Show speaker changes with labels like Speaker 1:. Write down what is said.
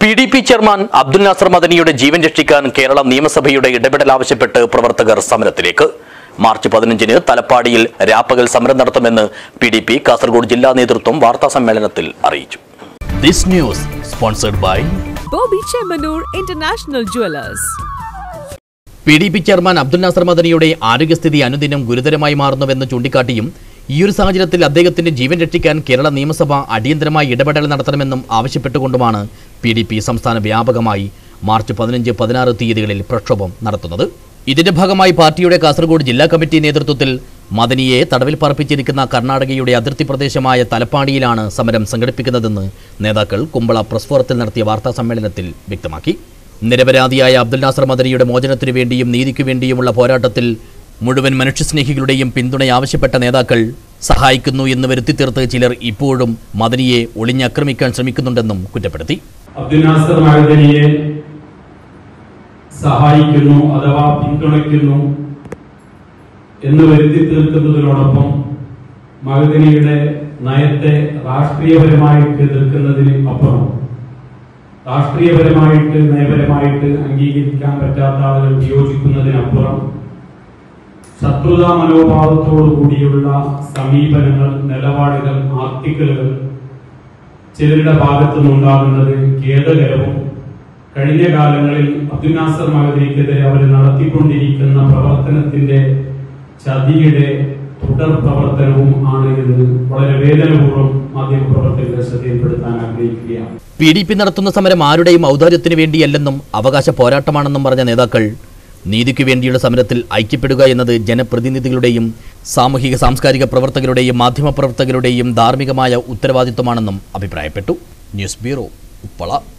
Speaker 1: P D P chairman Abdul Nasar മദനിയുടെ ജീവൻ രക്ഷിക്കാൻ കേരള നിയമസഭയുടെ ഇടപെടൽ ആവശ്യപ്പെട്ട് പ്രവർത്തകർ സമരത്തിലേക്ക് മാർച്ച് പതിനഞ്ചിന് തലപ്പാടിയിൽ രാപ്പകൽ സമരം നടത്തുമെന്ന് പി ഡി പി കാസർഗോഡ് ജില്ലാ നേതൃത്വം വാർത്താ സമ്മേളനത്തിൽ അറിയിച്ചു this news sponsored by
Speaker 2: Bobby Chemanur International Jewelers.
Speaker 1: P D P chairman Abdul Nasar മദനിയുടെ ആരോഗ്യസ്ഥിതി അനുദിനം ഗുരുതരമായി മാറുന്നുവെന്ന് ചൂണ്ടിക്കാട്ടിയും ഈയൊരു സാഹചര്യത്തിൽ അദ്ദേഹത്തിന്റെ ജീവൻ രക്ഷിക്കാൻ കേരള നിയമസഭ അടിയന്തരമായി ഇടപെടൽ നടത്തണമെന്നും ആവശ്യപ്പെട്ടുകൊണ്ടുമാണ് പി ഡി പി സംസ്ഥാന വ്യാപകമായി മാർച്ച് പതിനഞ്ച് പതിനാറ് തീയതികളിൽ പ്രക്ഷോഭം നടത്തുന്നത് ഇതിന്റെ ഭാഗമായി പാർട്ടിയുടെ കാസർഗോഡ് ജില്ലാ കമ്മിറ്റി നേതൃത്വത്തിൽ മദനിയെ തടവിൽ പാർപ്പിച്ചിരിക്കുന്ന കർണാടകയുടെ അതിർത്തി പ്രദേശമായ തലപ്പാടിയിലാണ് സമരം സംഘടിപ്പിക്കുന്നതെന്ന് നേതാക്കൾ കുമ്പള പ്രസ് ഫോറത്തിൽ നടത്തിയ വാർത്താ സമ്മേളനത്തിൽ വ്യക്തമാക്കി നിരപരാധിയായ അബ്ദുൽ നാസർ മദനിയുടെ മോചനത്തിനു വേണ്ടിയും നീതിക്കു വേണ്ടിയുമുള്ള പോരാട്ടത്തിൽ മുഴുവൻ മനുഷ്യസ്നേഹികളുടെയും പിന്തുണ ആവശ്യപ്പെട്ട നേതാക്കൾ സഹായിക്കുന്നു എന്ന് വരുത്തി തീർത്ത് ചിലർ ഇപ്പോഴും മദനിയെ ഒളിഞ്ഞാക്രമിക്കാൻ ശ്രമിക്കുന്നുണ്ടെന്നും കുറ്റപ്പെടുത്തി
Speaker 3: അബ്ദുൽ നാസർ മഹദനിയെ സഹായിക്കുന്നു അഥവാ പിന്തുണയ്ക്കുന്നു എന്ന് വരുത്തി തീർക്കുന്നതിനോടൊപ്പം മഹദനിയുടെ നയത്തെ രാഷ്ട്രീയപരമായിട്ട് എതിർക്കുന്നതിന് അപ്പുറം രാഷ്ട്രീയപരമായിട്ട് നയപരമായിട്ട് അംഗീകരിക്കാൻ പറ്റാത്ത ആളുകൾ വിയോജിക്കുന്നതിനപ്പുറം ശത്രുതാ മനോഭാവത്തോടു കൂടിയുള്ള സമീപനങ്ങൾ നിലപാടുകൾ ആർട്ടിക്കിളുകൾ ചിലരുടെ ഭാഗത്തു നിന്നുണ്ടാകുന്നത് ഖേദകരവും കഴിഞ്ഞ കാലങ്ങളിൽ അബ്ദുൽ നാസർ മഹദിക്കെതിരെ അവർ നടത്തിക്കൊണ്ടിരിക്കുന്ന പ്രവർത്തനത്തിന്റെ ചതിയുടെ തുടർ പ്രവർത്തനവും ആണ് എന്ന് വളരെ വേദനപൂർവ്വം മാധ്യമപ്രവർത്തകരെ ശ്രദ്ധയിൽപ്പെടുത്താൻ ആഗ്രഹിക്കുകയാണ്
Speaker 1: പി ഡി പി നടത്തുന്ന സമരം ആരുടെയും ഔദാര്യത്തിനു വേണ്ടിയല്ലെന്നും അവകാശ പോരാട്ടമാണെന്നും പറഞ്ഞ നേതാക്കൾ നീതിക്കു വേണ്ടിയുള്ള സമരത്തിൽ ഐക്യപ്പെടുക എന്നത് ജനപ്രതിനിധികളുടെയും സാമൂഹിക സാംസ്കാരിക പ്രവർത്തകരുടെയും മാധ്യമപ്രവർത്തകരുടെയും ധാർമ്മികമായ ഉത്തരവാദിത്വമാണെന്നും അഭിപ്രായപ്പെട്ടു ന്യൂസ് ബ്യൂറോ ഉപ്പള